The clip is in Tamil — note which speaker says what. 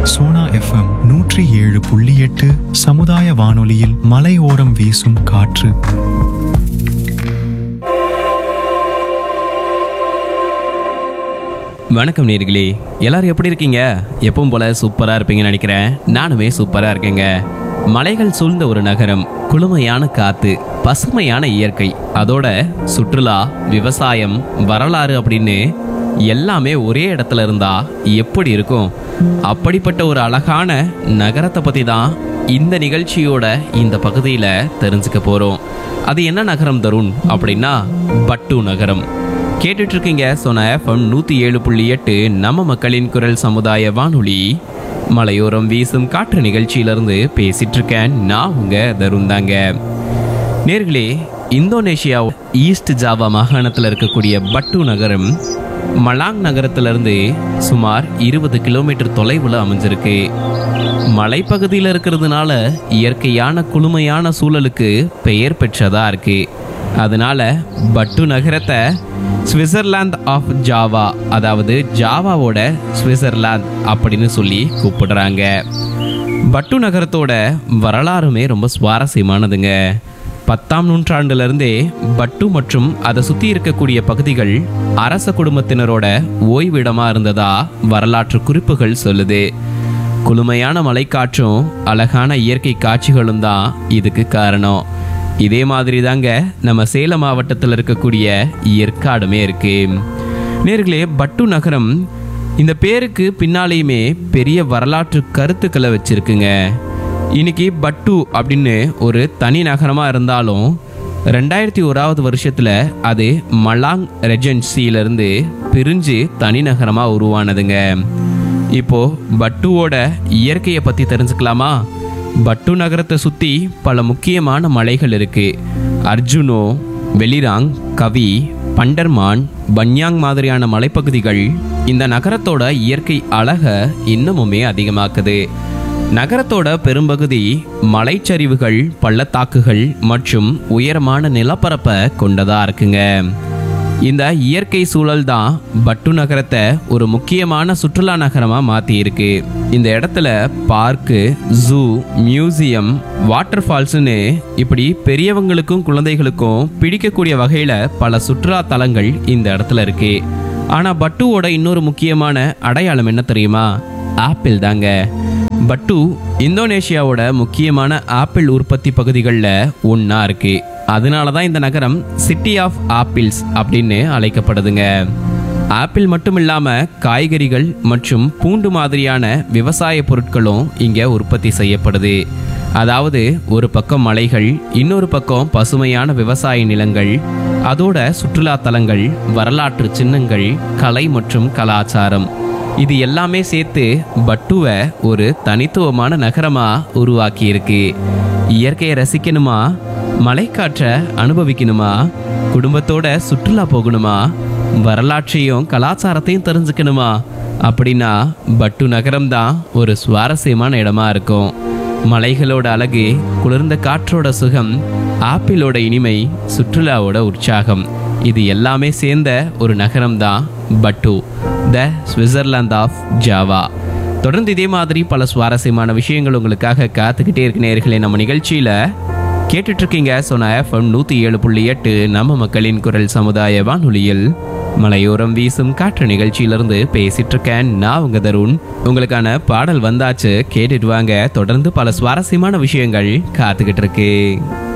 Speaker 1: சோனா எஃப்எம் நூற்றி ஏழு புள்ளி எட்டு சமுதாய வானொலியில் மலையோரம் வீசும் காற்று
Speaker 2: வணக்கம் நேர்களே எல்லாரும் எப்படி இருக்கீங்க எப்பவும் போல சூப்பரா இருப்பீங்கன்னு நினைக்கிறேன் நானுமே சூப்பரா இருக்கேங்க மலைகள் சூழ்ந்த ஒரு நகரம் குளுமையான காத்து பசுமையான இயற்கை அதோட சுற்றுலா விவசாயம் வரலாறு அப்படின்னு எல்லாமே ஒரே இடத்துல இருந்தா எப்படி இருக்கும் அப்படிப்பட்ட ஒரு அழகான நகரத்தை பத்தி தான் இந்த நிகழ்ச்சியோட இந்த பகுதியில தெரிஞ்சுக்க போறோம் அது என்ன நகரம் தருண் அப்படின்னா பட்டு நகரம் கேட்டுட்டு இருக்கீங்க சொன்ன எஃப்எம் நூத்தி ஏழு புள்ளி எட்டு நம்ம மக்களின் குரல் சமுதாய வானொலி மலையோரம் வீசும் காற்று நிகழ்ச்சியிலிருந்து பேசிட்டு இருக்கேன் நான் உங்க தருண் தாங்க நேர்களே இந்தோனேஷியா ஈஸ்ட் ஜாவா மாகாணத்தில் இருக்கக்கூடிய பட்டு நகரம் மலாங் நகரத்திலிருந்து சுமார் இருபது கிலோமீட்டர் தொலைவில் அமைஞ்சிருக்கு மலைப்பகுதியில் இருக்கிறதுனால இயற்கையான குளுமையான சூழலுக்கு பெயர் பெற்றதா இருக்கு அதனால பட்டு நகரத்தை சுவிட்சர்லாந்து ஆஃப் ஜாவா அதாவது ஜாவாவோட சுவிட்சர்லாந்து அப்படின்னு சொல்லி கூப்பிடுறாங்க பட்டு நகரத்தோட வரலாறுமே ரொம்ப சுவாரஸ்யமானதுங்க பத்தாம் நூற்றாண்டுல இருந்தே பட்டு மற்றும் அதை சுத்தி இருக்கக்கூடிய பகுதிகள் அரச குடும்பத்தினரோட ஓய்விடமா இருந்ததா வரலாற்று குறிப்புகள் சொல்லுது குளுமையான மலைக்காற்றும் அழகான இயற்கை காட்சிகளும் தான் இதுக்கு காரணம் இதே மாதிரி தாங்க நம்ம சேலம் மாவட்டத்தில் இருக்கக்கூடிய ஏற்காடுமே இருக்கு நேர்களே பட்டு நகரம் இந்த பேருக்கு பின்னாலேயுமே பெரிய வரலாற்று கருத்துக்களை வச்சிருக்குங்க இன்னைக்கு பட்டு அப்படின்னு ஒரு தனி நகரமாக இருந்தாலும் ரெண்டாயிரத்தி ஓராவது வருஷத்தில் அது மலாங் ரெஜென்சியிலிருந்து பிரிஞ்சு தனி நகரமாக உருவானதுங்க இப்போ பட்டுவோட இயற்கையை பற்றி தெரிஞ்சுக்கலாமா பட்டு நகரத்தை சுற்றி பல முக்கியமான மலைகள் இருக்கு அர்ஜுனோ வெளிராங் கவி பண்டர்மான் பன்யாங் மாதிரியான மலைப்பகுதிகள் இந்த நகரத்தோட இயற்கை அழக இன்னமுமே அதிகமாக்குது நகரத்தோட பெரும்பகுதி மலைச்சரிவுகள் பள்ளத்தாக்குகள் மற்றும் உயரமான நிலப்பரப்பை கொண்டதா இருக்குங்க இந்த இயற்கை சூழல் தான் பட்டு நகரத்தை ஒரு முக்கியமான சுற்றுலா நகரமா மாத்தி இருக்கு இந்த இடத்துல பார்க்கு ஜூ மியூசியம் வாட்டர் ஃபால்ஸ்னு இப்படி பெரியவங்களுக்கும் குழந்தைகளுக்கும் பிடிக்கக்கூடிய வகையில பல சுற்றுலா தலங்கள் இந்த இடத்துல இருக்கு ஆனா பட்டுவோட இன்னொரு முக்கியமான அடையாளம் என்ன தெரியுமா ஆப்பிள் தாங்க பட்டு இந்தோனேஷியாவோட முக்கியமான ஆப்பிள் உற்பத்தி பகுதிகளில் ஒன்றா இருக்கு அதனால தான் இந்த நகரம் சிட்டி ஆஃப் ஆப்பிள்ஸ் அப்படின்னு அழைக்கப்படுதுங்க ஆப்பிள் மட்டும் இல்லாமல் காய்கறிகள் மற்றும் பூண்டு மாதிரியான விவசாய பொருட்களும் இங்கே உற்பத்தி செய்யப்படுது அதாவது ஒரு பக்கம் மலைகள் இன்னொரு பக்கம் பசுமையான விவசாய நிலங்கள் அதோட சுற்றுலா தலங்கள் வரலாற்று சின்னங்கள் கலை மற்றும் கலாச்சாரம் இது எல்லாமே சேர்த்து பட்டுவை ஒரு தனித்துவமான நகரமா உருவாக்கி இருக்கு இயற்கையை ரசிக்கணுமா மலைக்காற்றை அனுபவிக்கணுமா குடும்பத்தோட சுற்றுலா போகணுமா வரலாற்றையும் கலாச்சாரத்தையும் தெரிஞ்சுக்கணுமா அப்படின்னா பட்டு நகரம் தான் ஒரு சுவாரஸ்யமான இடமா இருக்கும் மலைகளோட அழகு குளிர்ந்த காற்றோட சுகம் ஆப்பிளோட இனிமை சுற்றுலாவோட உற்சாகம் இது எல்லாமே சேர்ந்த ஒரு நகரம் தான் பட்டு த சுவிட்சர்லாந்து ஆஃப் ஜாவா தொடர்ந்து இதே மாதிரி பல சுவாரஸ்யமான விஷயங்கள் உங்களுக்காக காத்துக்கிட்டே இருக்க நேர்களே நம்ம நிகழ்ச்சியில கேட்டுட்டு இருக்கீங்க சொன்ன எஃப்எம் நூத்தி ஏழு புள்ளி எட்டு நம்ம மக்களின் குரல் சமுதாய வானொலியில் மலையோரம் வீசும் காற்று நிகழ்ச்சியிலிருந்து பேசிட்டு இருக்கேன் நான் உங்க தருண் உங்களுக்கான பாடல் வந்தாச்சு கேட்டுட்டு வாங்க தொடர்ந்து பல சுவாரஸ்யமான விஷயங்கள் காத்துக்கிட்டு இருக்கு